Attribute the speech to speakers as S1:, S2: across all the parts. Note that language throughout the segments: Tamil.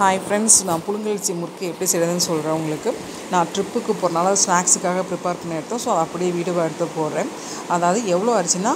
S1: ஹாய் ஃப்ரெண்ட்ஸ் நான் புழுங்கலரிசி முறுக்கு எப்படி செய்கிறதுன்னு சொல்கிறேன் உங்களுக்கு நான் ட்ரிப்புக்கு போகிறனால ஸ்நாக்ஸுக்காக ப்ரிப்பேர் பண்ணி எடுத்தேன் ஸோ அப்படியே வீடியோ எடுத்து போடுறேன் அதாவது எவ்வளோ அரிசினா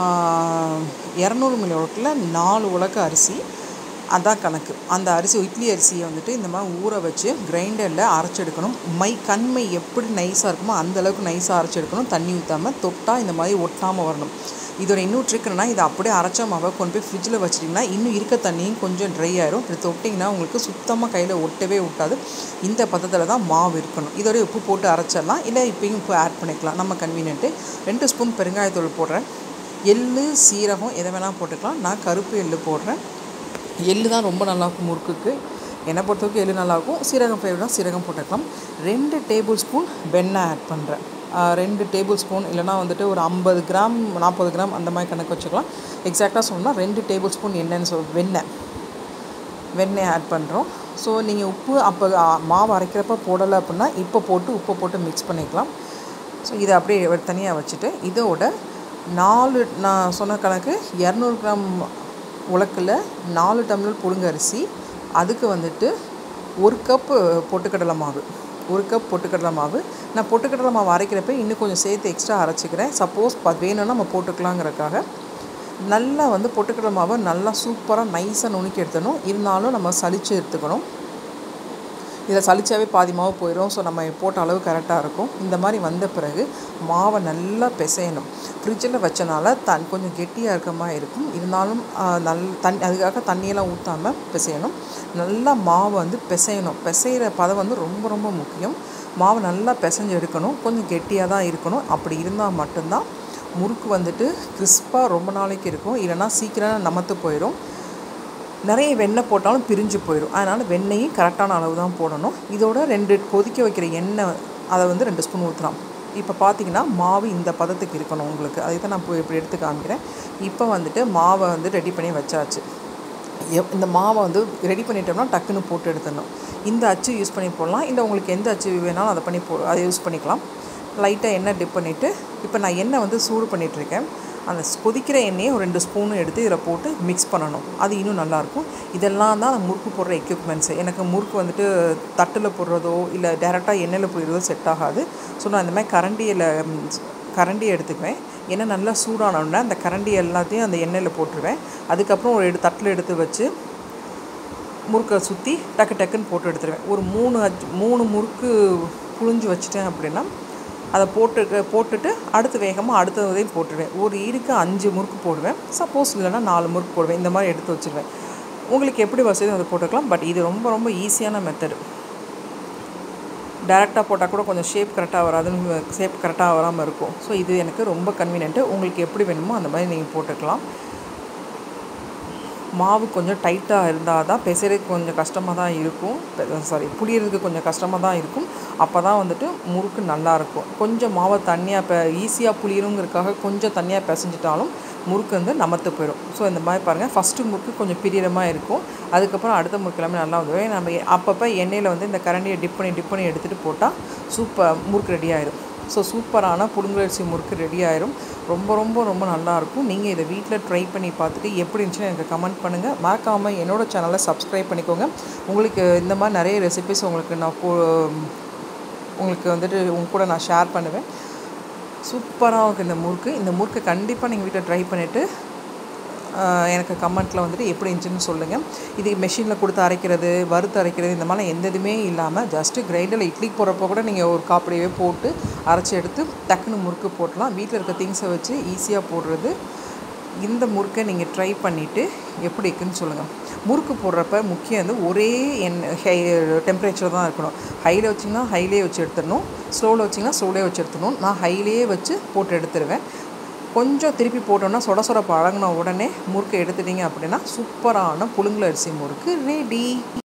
S1: இரநூறு மில்லி உலக்கில் நாலு உலக்க அரிசி அதான் கணக்கு அந்த அரிசி இட்லி அரிசியை வந்துட்டு இந்த மாதிரி ஊற வச்சு கிரைண்டரில் அரைச்செடுக்கணும் மை கண்மை எப்படி நைஸாக இருக்குமோ அந்தளவுக்கு நைஸாக அரைச்செடுக்கணும் தண்ணி ஊற்றாமல் தொட்டால் இந்த மாதிரி ஒட்டாமல் வரணும் இதோட இன்னும் ட்ரிக் என்னன்னா இதை அப்படியே அரைச்ச மாவை கொண்டு போய் ஃப்ரிட்ஜில் வச்சிட்டிங்கன்னா இன்னும் இருக்க தண்ணியும் கொஞ்சம் ட்ரை ஆயிரும் இப்படி தொட்டிங்கன்னா உங்களுக்கு சுத்தமாக கையில் ஒட்டவே ஒட்டாது இந்த பதத்தில் தான் மாவு இருக்கணும் இதோட உப்பு போட்டு அரைச்சிடலாம் இல்லை இப்பயும் உப்பு ஆட் பண்ணிக்கலாம் நம்ம கன்வீனியன்ட்டு ரெண்டு ஸ்பூன் பெருங்காயத்தூள் போடுறேன் எள்ளு சீரகம் எதை வேணால் போட்டுக்கலாம் நான் கருப்பு எள்ளு போடுறேன் எள்ளு தான் ரொம்ப நல்லாயிருக்கும் முறுக்குக்கு என்னை பொறுத்தவரைக்கும் எள்ளு நல்லாயிருக்கும் சீரகம் ஃபேவரட்னா சீரகம் போட்டுக்கலாம் ரெண்டு டேபிள் ஸ்பூன் வெண்ணெய் ஆட் பண்ணுறேன் ரெண்டு டேபிள் ஸ்பூன் இல்லைனா வந்துட்டு ஒரு ஐம்பது கிராம் நாற்பது கிராம் அந்த மாதிரி கணக்கு வச்சுக்கலாம் எக்ஸாக்டாக சொல்லணும்னா ரெண்டு டேபிள் ஸ்பூன் எண்ணெய்னு சொல் வெண்ணெய் வெண்ணெய் ஆட் பண்ணுறோம் ஸோ நீங்கள் உப்பு அப்போ மாவு அரைக்கிறப்ப போடலை அப்படின்னா இப்போ போட்டு உப்பை போட்டு மிக்ஸ் பண்ணிக்கலாம் ஸோ இதை அப்படியே தனியாக வச்சுட்டு இதோட நாலு நான் சொன்ன கணக்கு இரநூறு கிராம் உலக்கில் நாலு டம்ளர் புழுங்கரிசி அதுக்கு வந்துட்டு ஒரு கப்பு பொட்டுக்கடலை மாவு ஒரு கப் பொட்டுக்கடலை மாவு நான் பொட்டுக்கடலை மாவு அரைக்கிறப்ப இன்னும் கொஞ்சம் சேர்த்து எக்ஸ்ட்ரா அரைச்சிக்கிறேன் சப்போஸ் அது வேணும்னா நம்ம போட்டுக்கலாங்கிறக்காக நல்லா வந்து பொட்டுக்கடலை மாவை நல்லா சூப்பராக நைஸாக நுணுக்கி எடுத்துடணும் இருந்தாலும் நம்ம சளிச்சு எடுத்துக்கணும் இதில் சளிச்சாவே பாதி மாவு போயிடும் ஸோ நம்ம போட்ட அளவு கரெக்டாக இருக்கும் இந்த மாதிரி வந்த பிறகு மாவை நல்லா பிசையணும் ஃப்ரிட்ஜில் வச்சனால தன் கொஞ்சம் கெட்டியாக இருக்க மாதிரி இருக்கும் இருந்தாலும் நல் தண்ணி அதுக்காக தண்ணியெல்லாம் ஊற்றாமல் பிசையணும் நல்லா மாவை வந்து பிசையணும் பிசைகிற பதம் வந்து ரொம்ப ரொம்ப முக்கியம் மாவு நல்லா பிசைஞ்சு எடுக்கணும் கொஞ்சம் கெட்டியாக தான் இருக்கணும் அப்படி இருந்தால் மட்டும்தான் முறுக்கு வந்துட்டு கிறிஸ்பாக ரொம்ப நாளைக்கு இருக்கும் இல்லைனா சீக்கிரம் நமத்து போயிடும் நிறைய வெண்ணெய் போட்டாலும் பிரிஞ்சு போயிடும் அதனால் வெண்ணெயும் கரெக்டான அளவு தான் போடணும் இதோட ரெண்டு கொதிக்க வைக்கிற எண்ணெய் அதை வந்து ரெண்டு ஸ்பூன் ஊற்றலாம் இப்போ பார்த்தீங்கன்னா மாவு இந்த பதத்துக்கு இருக்கணும் உங்களுக்கு அதை தான் நான் இப்போ இப்படி எடுத்து காமிக்கிறேன் இப்போ வந்துட்டு மாவை வந்து ரெடி பண்ணி வச்சாச்சு எப் இந்த மாவை வந்து ரெடி பண்ணிட்டோம்னா டக்குன்னு போட்டு எடுத்துடணும் இந்த அச்சு யூஸ் பண்ணி போடலாம் இல்லை உங்களுக்கு எந்த அச்சு வேணாலும் அதை பண்ணி போ அதை யூஸ் பண்ணிக்கலாம் லைட்டாக எண்ணெய் டிப் பண்ணிவிட்டு இப்போ நான் எண்ணெய் வந்து சூடு பண்ணிகிட்ருக்கேன் அந்த கொதிக்கிற எண்ணெயை ஒரு ரெண்டு ஸ்பூனு எடுத்து இதில் போட்டு மிக்ஸ் பண்ணணும் அது இன்னும் நல்லாயிருக்கும் இதெல்லாம் தான் முறுக்கு போடுற எக்யூப்மெண்ட்ஸு எனக்கு முறுக்கு வந்துட்டு தட்டில் போடுறதோ இல்லை டேரெக்டாக எண்ணெயில் போடுறதோ செட் ஆகாது ஸோ நான் இந்த மாதிரி கரண்டியில் கரண்டி எடுத்துக்குவேன் எண்ணெய் நல்லா சூடானோடனே அந்த கரண்டி எல்லாத்தையும் அந்த எண்ணெயில் போட்டுருவேன் அதுக்கப்புறம் ஒரு எடு தட்டில் எடுத்து வச்சு முறுக்கை சுற்றி டக்கு டக்குன்னு போட்டு எடுத்துருவேன் ஒரு மூணு அச்சு மூணு முறுக்கு புழிஞ்சு வச்சுட்டேன் அப்படின்னா அதை போட்டு போட்டுட்டு அடுத்து வேகமாக அடுத்ததையும் போட்டுருவேன் ஒரு ஈருக்கு அஞ்சு முறுக்கு போடுவேன் சப்போஸ் இல்லைன்னா நாலு முறுக்கு போடுவேன் இந்த மாதிரி எடுத்து வச்சுருவேன் உங்களுக்கு எப்படி வசதியும் அதை போட்டுக்கலாம் பட் இது ரொம்ப ரொம்ப ஈஸியான மெத்தடு டேரெக்டாக போட்டால் கூட கொஞ்சம் ஷேப் கரெக்டாக வராதுன்னு ஷேப் கரெக்டாக வராமல் இருக்கும் ஸோ இது எனக்கு ரொம்ப கன்வீனியன்ட்டு உங்களுக்கு எப்படி வேணுமோ அந்த மாதிரி நீங்கள் போட்டுக்கலாம் மாவு கொஞ்சம் டைட்டாக இருந்தால் தான் பெசறதுக்கு கொஞ்சம் கஷ்டமாக தான் இருக்கும் சாரி புளியறதுக்கு கொஞ்சம் கஷ்டமாக தான் இருக்கும் அப்போ தான் வந்துட்டு முறுக்கு நல்லாயிருக்கும் கொஞ்சம் மாவை தண்ணியாக இப்போ ஈஸியாக புளியணுங்கிறதுக்காக கொஞ்சம் தண்ணியாக பிசைஞ்சிட்டாலும் முறுக்கு வந்து நமத்து போயிடும் ஸோ இந்த மாதிரி பாருங்கள் ஃபஸ்ட்டு முறுக்கு கொஞ்சம் பிரியமாக இருக்கும் அதுக்கப்புறம் அடுத்த முறுக்கு எல்லாமே நல்லா வந்துடும் நம்ம அப்பப்போ எண்ணெயில் வந்து இந்த கரண்டியை டிப் பண்ணி டிப் பண்ணி எடுத்துகிட்டு போட்டால் சூப்பர் முறுக்கு ரெடி ஆயிடும் ஸோ சூப்பரான புழுங்கலரிசி முறுக்கு ரெடி ஆயிரும் ரொம்ப ரொம்ப ரொம்ப நல்லாயிருக்கும் நீங்கள் இதை வீட்டில் ட்ரை பண்ணி பார்த்துட்டு எப்படி இருந்துச்சுன்னு எனக்கு கமெண்ட் பண்ணுங்கள் மறக்காமல் என்னோடய சேனலை சப்ஸ்கிரைப் பண்ணிக்கோங்க உங்களுக்கு இந்த மாதிரி நிறைய ரெசிபிஸ் உங்களுக்கு நான் போ உங்களுக்கு வந்துட்டு உங்க கூட நான் ஷேர் பண்ணுவேன் சூப்பராக இருக்கும் இந்த முறுக்கு இந்த முறுக்கு கண்டிப்பாக நீங்கள் வீட்டில் ட்ரை பண்ணிவிட்டு எனக்கு கமெண்ட்டில் வந்துட்டு எப்படி இருந்துச்சுன்னு சொல்லுங்கள் இது மெஷினில் கொடுத்து அரைக்கிறது வறுத்து அரைக்கிறது இந்த மாதிரிலாம் எந்த இதுவுமே இல்லாமல் ஜஸ்ட்டு கிரைண்டரில் இட்லிக்கு போகிறப்போ கூட நீங்கள் ஒரு காப்படியே போட்டு அரைச்சி எடுத்து டக்குன்னு முறுக்கு போட்டலாம் வீட்டில் இருக்க திங்ஸை வச்சு ஈஸியாக போடுறது இந்த முறுக்கை நீங்கள் ட்ரை பண்ணிவிட்டு எப்படி இருக்குன்னு சொல்லுங்கள் முறுக்கு போடுறப்ப முக்கியம் வந்து ஒரே எண் ஹை டெம்பரேச்சர் தான் இருக்கணும் ஹையில் வச்சிங்கன்னா ஹைலே வச்சு எடுத்துடணும் ஸ்லோவில் வச்சிங்கன்னா ஸ்லோலே வச்சு எடுத்துடணும் நான் ஹைலேயே வச்சு போட்டு எடுத்துருவேன் கொஞ்சம் திருப்பி போட்டோன்னா சொட சொட பழகின உடனே முறுக்கை எடுத்துட்டிங்க அப்படின்னா சூப்பரான புழுங்கல் அரிசி முறுக்கு ரெடி